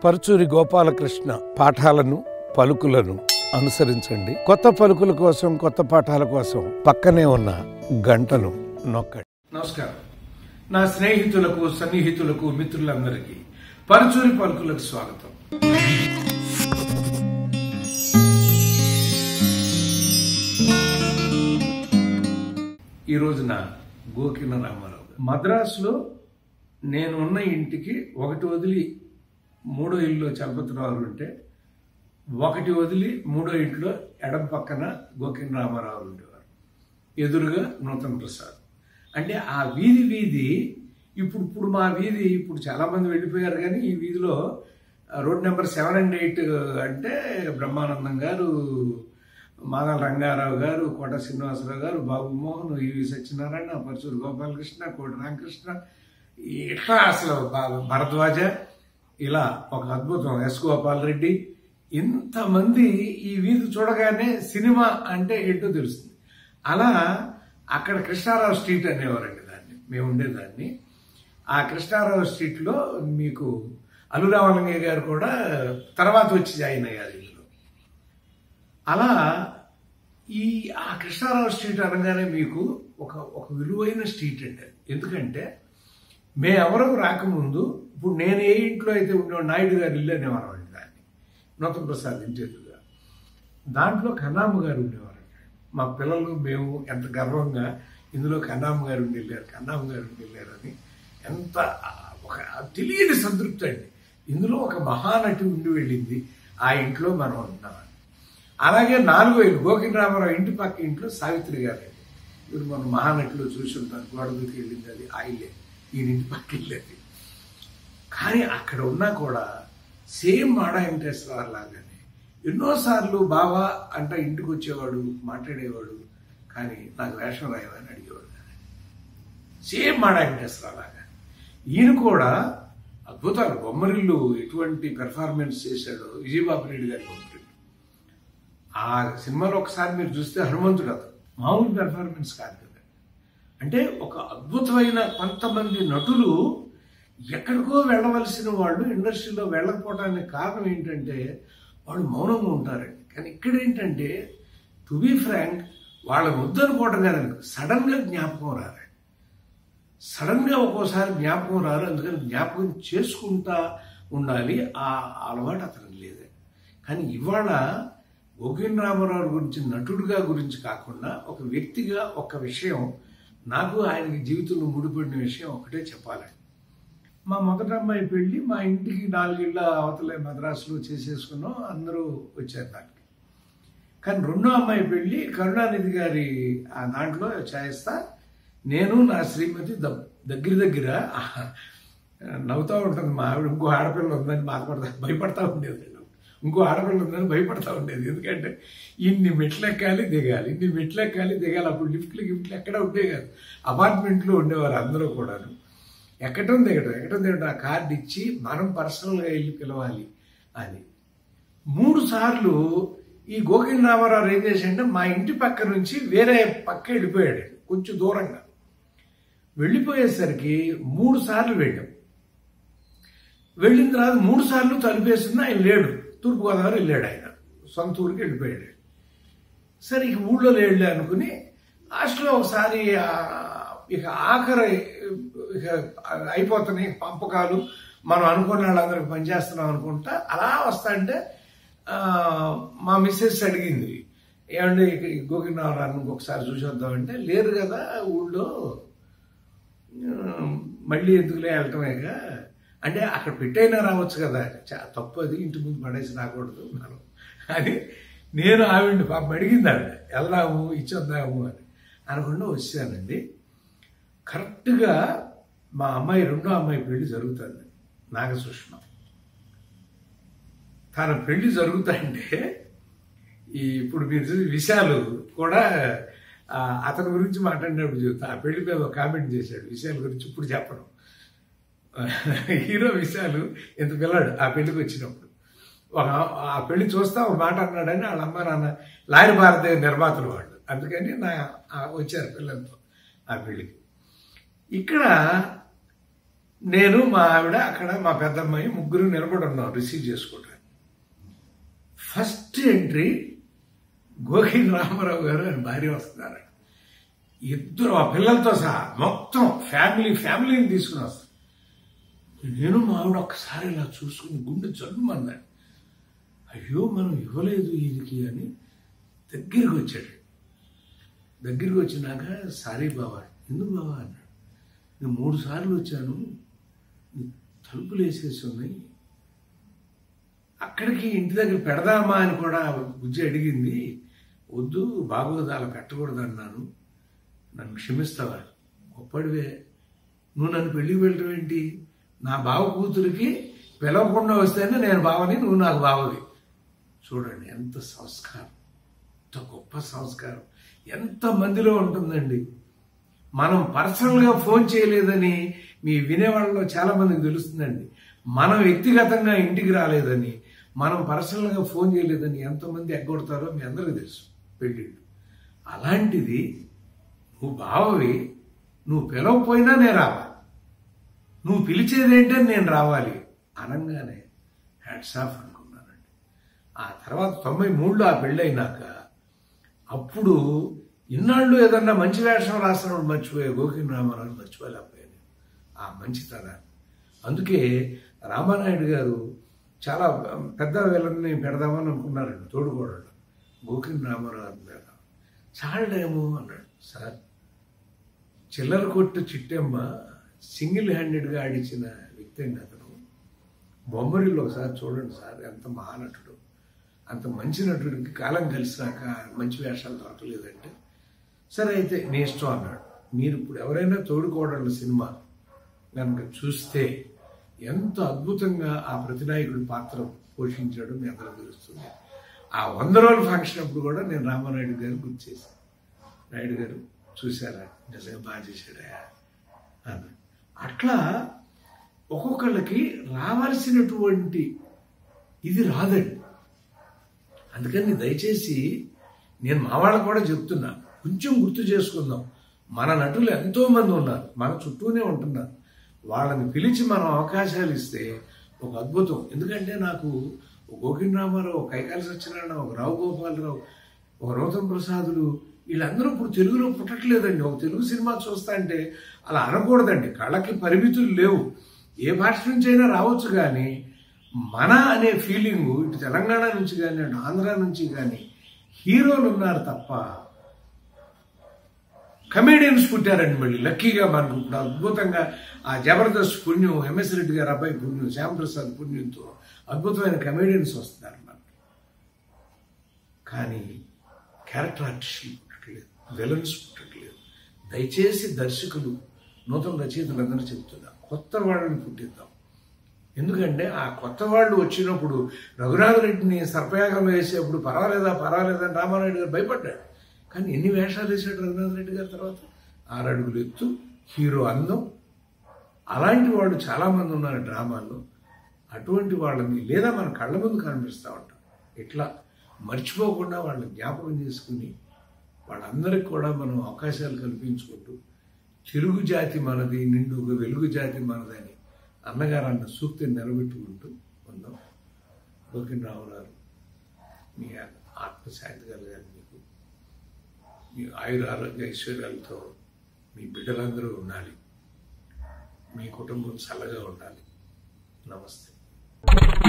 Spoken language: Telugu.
పరుచూరి గోపాలకృష్ణ పాఠాలను పలుకులను అనుసరించండి కొత్త పలుకుల కోసం కొత్త పాఠాల కోసం పక్కనే ఉన్న గంటను నొక్కండి నమస్కారం నా స్నేహితులకు సన్నిహితులకు మిత్రులందరికీ పరుచూరి పలుకులకు స్వాగతం ఈ రోజున గోకిన రామారావు గారు. మద్రాసులో నేను ఉన్న ఇంటికి ఒకటి వదిలి మూడో ఇల్లు చలపతిరావు ఉంటే ఒకటి వదిలి మూడో ఇంట్లో ఎడం పక్కన గోకిన రామారావు ఉండేవారు ఎదురుగా నూతన్ ప్రసాద్ అంటే ఆ వీధి వీధి ఇప్పుడు ఇప్పుడు మా వీధి ఇప్పుడు చాలా మంది వెళ్ళిపోయారు కానీ ఈ వీధిలో ఆ, road number seven and eight అంటే బ్రహ్మానందం గారు మాదల రంగారావు గారు కోట శ్రీనివాసరావు గారు బాబు మోహన్ ఈవి సత్యనారాయణ పరచూరు గోపాలకృష్ణ కోటి రామకృష్ణ ఇట్లా అసలు భ- భరద్వాజ ఇలా ఒక అద్భుతం ఎస్ గోపాల్ రెడ్డి ఇంతమంది ఈ వీధి చూడగానే సినిమా అంటే ఏంటో తెలుస్తుంది అలా అక్కడ కృష్ణారావు స్ట్రీట్ అనేవారండి దాన్ని మేము ఉండేదాన్ని ఆ కృష్ణారావు స్ట్రీట్లో మీకు అలురామలింగయ్య గారు కూడా తర్వాత వచ్చి జాయిన్ అయ్యారు ఇందులో అలా ఈ ఆ కృష్ణారావు స్ట్రీట్ అనగానే మీకు ఒక ఒక విలువైన స్ట్రీట్ అండి అది. ఎందుకంటే మేమెవరూ రాకముందు ఇప్పుడు నేను ఏ ఇంట్లో అయితే ఉండేవాడు నాయుడు గారు ఇల్లు అనేవారు అండి దాన్ని నూతన ప్రసాద్ ఇంటి ఎదురుగా దాంట్లో కన్నామ్మ గారు ఉండేవారండి మా పిల్లలు మేము ఎంత గర్వంగా ఇందులో కన్నామ్మ గారు ఉండి వెళ్ళారు కన్నామ్మ గారు ఉండి వెళ్ళారని ఎంత ఒక తెలియని సంతృప్తి అండి ఇందులో ఒక మహానటి ఉండి వెళ్ళింది ఆ ఇంట్లో మనం ఉన్నామని అలాగే నాలుగో ఇల్లు గోకిన రామారావు ఇంటి పక్క ఇంట్లో సావిత్రి గారు అండి మీరు మనం మహానటిలో చూసి ఉంటారు గోడ దూకి వెళ్ళింది అది ఆ ఇల్లే ఈయన ఇంటి పక్క ఇల్లు అది కానీ అక్కడ ఉన్నా కూడా సేమ్ మాడా వెంకటేశ్వరరావు లాగానే ఎన్నోసార్లు బావా అంట ఇంటికి వచ్చేవాడు మాట్లాడేవాడు కానీ నాకు వేషం రాయమని అడిగేవాడు కాదు. సేమ్ మాడా వెంకటేశ్వరరావు లాగా ఈయన కూడా అద్భుతాలు బొమ్మరిల్లు ఎటువంటి పెర్ఫార్మెన్స్ చేశాడో విజయబాబు రెడ్డి గారి బొమ్మరిల్లు ఆ సినిమాలో ఒకసారి మీరు చూస్తే హనుమంతుడు అతను మామూలు పెర్ఫార్మెన్స్ కాదు కదా అంటే ఒక అద్భుతమైన కొంతమంది నటులు ఎక్కడికో వెళ్ళవలసిన వాళ్ళు ఇండస్ట్రీలో వెళ్ళకపోవడానికి కారణం ఏంటంటే వాళ్ళు మౌనంగా ఉంటారండి కానీ ఇక్కడ ఏంటంటే టు బీ ఫ్రాంక్ వాళ్ళ ముద్దనుకోవడం కాదండి సడన్ గా జ్ఞాపకం రారండి సడన్ గా ఒక్కోసారి జ్ఞాపకం రారు అందుకని జ్ఞాపకం చేసుకుంటా ఉండాలి ఆ అలవాటు అతనికి లేదండి కానీ ఇవాళ గోకిన్ రామారావు గురించి నటుడిగా గురించి కాకుండా ఒక వ్యక్తిగా ఒక విషయం నాకు ఆయనకి జీవితంలో ముడిపడిన విషయం ఒకటే చెప్పాలండి మా మొదటి అమ్మాయి పెళ్లి మా ఇంటికి నాలుగేళ్ల అవతలే మద్రాసులో చేసేసుకున్నాం అందరూ వచ్చారు దానికి కానీ రెండో అమ్మాయి పెళ్లి కరుణానిధి గారి ఆ దాంట్లో చేస్తా నేను నా శ్రీమతి ద- దగ్గర దగ్గర నవ్వుతూ ఉంటుంది మా ఆవిడ ఇంకో ఆడపిల్ల ఉందని బాధపడతా భయపడతా ఉండేది ఇంకో ఆడపిల్ల ఉందని భయపడతా ఉండేది ఎందుకంటే ఇన్ని మెట్లు ఎక్కాలి దిగాలి ఇన్ని మెట్లు ఎక్కాలి దిగాలి అప్పుడు లిఫ్ట్లు గిఫ్ట్లు ఎక్కడ ఉండే కాదు అపార్ట్మెంట్లో ఉండేవారు అందరూ కూడాను ఎక్కటం దిగటం ఎక్కటం దిగటం ఆ కార్డు ఇచ్చి మనం పర్సనల్గా వెళ్ళి పిలవాలి అని మూడు సార్లు ఈ గోకిన్ రామారావు ఏం చేశాడంటే మా ఇంటి పక్క నుంచి వేరే పక్క వెళ్ళిపోయాడు కొంచెం దూరంగా వెళ్ళిపోయేసరికి మూడు సార్లు వెళ్ళాం వెళ్ళిన తర్వాత మూడు సార్లు తలుపేసింది ఆయన లేడు తూర్పుగోదావరి వెళ్ళాడు ఆయన సొంత ఊరికి వెళ్ళిపోయాడు సరే ఇక ఊళ్ళో లేడులే అనుకుని లాస్ట్లో ఒకసారి ఆ, ఇక ఆఖరి ఇక అయిపోతున్నాయి పంపకాలు మనం అనుకున్న వాళ్ళందరికి పనిచేస్తున్నాం అనుకుంటా అలా వస్తా అంటే ఆ, మా మిస్సెస్ అడిగింది ఏమండి గోకినారాన్ని ఇంకొకసారి చూసి వద్దామంటే లేరు కదా ఊళ్ళో ఉమ్, మళ్ళీ ఎందుకులే వెళ్ళటమేక అంటే అక్కడ పెట్టైనా రావచ్చు కదా చా- తప్పు అది ఇంటి ముందు పడేసి రాకూడదు మనం అని నేను ఆవిడ్ని పాపం అడిగింది ఆవిడ వెళ్దాము ఇచ్చొద్దాము అని అనుకుండా వచ్చానండి కరెక్ట్గా మా అమ్మాయి రెండో అమ్మాయి పెళ్లి జరుగుతుంది నాగసుష్మ తన పెళ్లి జరుగుతుంటే ఈ ఇప్పుడు మీరు చూసి విశాలు కూడా ఆ, అతని గురించి మాట్లాడినప్పుడు చెబుతా ఆ పెళ్లి మీద ఒక కామెంట్ చేశాడు విశాల్ గురించి ఇప్పుడు చెప్పడం హీరో విశాలు ఇంత పిల్లాడు ఆ పెళ్లికి వచ్చినప్పుడు ఒక ఆ పెళ్లి చూస్తా ఒక మాట అన్నాడని వాళ్ళ అమ్మ నాన్న లాయర్ భారత నిర్మాతలు వాళ్ళు అందుకని నా ఆ వచ్చారు పిల్లలతో ఆ పెళ్లికి ఇక్కడ నేను మా ఆవిడ అక్కడ మా పెద్దమ్మాయి ముగ్గురు నిలబడి ఉన్నాం రిసీవ్ చేసుకోవడానికి ఫస్ట్ ఎంట్రీ గోకిన్ రామారావు గారు అని భార్య వస్తున్నారు ఇద్దరు ఆ పిల్లలతో సహా మొత్తం ఫ్యామిలీ ఫ్యామిలీని తీసుకుని వస్తారు నేను మా ఆవిడ ఒక్కసారి ఇలా చూసుకుని గుండె జల్లుమన్నాడు అయ్యో మనం ఇవ్వలేదు వీరికి అని దగ్గరికి వచ్చాడు దగ్గరికి వచ్చినాక సారీ బావా ఎందుకు బావా అన్నాడు నేను మూడు సార్లు వచ్చాను నీ తలుపులు వేసేసి ఉన్నాయి అక్కడికి ఇంటి దగ్గర పెడదామా అని కూడా బుజ్జి అడిగింది వద్దు బాగోదు అలా పెట్టకూడదు అన్నాను నన్ను క్షమిస్తావా గొప్పడివే నువ్వు నన్ను పెళ్లికి వెళ్ళడం ఏంటి నా బావ కూతురికి పిలవకుండా వస్తేనే నేను బావని నువ్వు నాకు బావవి చూడండి ఎంత సంస్కారం ఎంత గొప్ప సంస్కారం ఎంత మందిలో ఉంటుందండి మనం పర్సనల్గా ఫోన్ చేయలేదని మీ వినేవాళ్ళలో చాలా మందికి తెలుస్తుందండి మనం వ్యక్తిగతంగా ఇంటికి రాలేదని మనం పర్సనల్గా ఫోన్ చేయలేదని ఎంతమంది ఎగ్గొడతారో మీ అందరికీ తెలుసు పెళ్ళిళ్ళు అలాంటిది నువ్వు బావవి నువ్వు పిలవకపోయినా నేను రావాలి నువ్వు పిలిచేదేంటని నేను రావాలి అనగానే హ్యాట్స్ ఆఫ్ అనుకున్నానండి ఆ తర్వాత తొంభై మూడులో ఆ పెళ్ళైనాక అప్పుడు ఇన్నాళ్ళు ఏదన్నా మంచి వేషం రాసినప్పుడు మర్చిపోయే గోకిన్ రామారావు మర్చిపోలేకపోయాను ఆ మంచితనాన్ని అందుకే రామానాయుడు గారు చాలా పెద్ద విలన్ని పెడదామని అనుకున్నారండి తోడుకోవడం గోకిన్ రామారావు పెడదాం చాలడేమో అన్నాడు సార్ చిల్లర కొట్టు చిట్టెమ్మ సింగిల్ హ్యాండెడ్గా ఆడించిన వ్యక్తి అండి అతను బొమ్మరిలో ఒకసారి చూడండి సార్ ఎంత మహానటుడు అంత మంచి నటుడికి కాలం కలిసినాక మంచి వేషాలు దొరకలేదంటే సరే అయితే నీ ఇష్టం అన్నాడు మీరు ఇప్పుడు ఎవరైనా తోడుకోవడం సినిమా కనుక చూస్తే ఎంత అద్భుతంగా ఆ ప్రతినాయకుడి పాత్ర పోషించాడో మీ అందరూ తెలుస్తుంది ఆ వంద రోజుల ఫంక్షన్ అప్పుడు కూడా నేను రామానాయుడు గారిని గుర్తు చేశాను నాయుడు గారు చూశారా నిజంగా బాగా చేశాడా అన్న అట్లా ఒక్కొక్కళ్ళకి రావాల్సినటువంటి ఇది రాదండి అందుకని దయచేసి నేను మా వాళ్ళకు కూడా చెప్తున్నా కొంచెం గుర్తు చేసుకుందాం మన నటులు ఎంతో మంది ఉన్నారు మన చుట్టూనే ఉంటున్నారు వాళ్ళని పిలిచి మనం అవకాశాలు ఇస్తే ఒక అద్భుతం ఎందుకంటే నాకు ఒక గోకిన్ రామారావు ఒక కైకాల సత్యనారాయణ ఒక రావు గోపాలరావు ఒక నూతన్ ప్రసాదులు వీళ్ళందరూ ఇప్పుడు తెలుగులో పుట్టట్లేదండి ఒక తెలుగు సినిమా చూస్తా అంటే అలా అనకూడదండి కళ్ళకి పరిమితులు లేవు ఏ భాష నుంచి అయినా రావచ్చు కానీ మన అనే ఫీలింగ్ ఇటు తెలంగాణ నుంచి కానీ అటు ఆంధ్ర నుంచి కానీ హీరోలు ఉన్నారు తప్ప కమేడియన్స్ పుట్టారండి మళ్ళీ లక్కీగా మనకు ఇప్పుడు అద్భుతంగా ఆ జబర్దస్త్ పుణ్యం ఎంఎస్ రెడ్డి గారు అబ్బాయి పుణ్యం శ్యాంప్రసాద్ పుణ్యంతో అద్భుతమైన కమేడియన్స్ వస్తున్నారు మనకి కానీ క్యారెక్టర్ ఆర్టిస్టులు పుట్టట్లేదు విలన్స్ పుట్టట్లేదు దయచేసి దర్శకులు నూతన రచయితలందరూ చెప్తున్నారు కొత్త వాళ్ళని పుట్టిద్దాం ఎందుకంటే ఆ కొత్త వాళ్ళు వచ్చినప్పుడు రఘునాథరెడ్డిని సర్పయాగంలో వేసేప్పుడు పర్వాలేదా పర్వాలేదా అని రామారాయుడు గారు భయపడ్డాడు కానీ ఎన్ని వేషాలు వేసాడు రఘునాథరెడ్డి గారి తర్వాత ఆరు అడుగులు ఎత్తు హీరో అందం అలాంటి వాళ్ళు చాలామంది ఉన్నారు డ్రామాల్లో అటువంటి వాళ్ళని లేదా మన కళ్ళ ముందు కనిపిస్తూ ఉంటాం ఇట్లా మర్చిపోకుండా వాళ్ళని జ్ఞాపకం చేసుకుని వాళ్ళందరికీ కూడా మనం అవకాశాలు కల్పించుకుంటూ తెలుగు జాతి మనది నిండుగా వెలుగు జాతి మనదని అన్నగారు అన్న సూక్తిని నిలబెట్టుకుంటూ ఉందాం గోకిన్ రావుగారు మీ ఆత్మశాంతి కలగాలి మీకు మీ ఆయుర ఆరోగ్య ఐశ్వర్యాలతో మీ బిడ్డలందరూ ఉండాలి మీ కుటుంబం చల్లగా ఉండాలి నమస్తే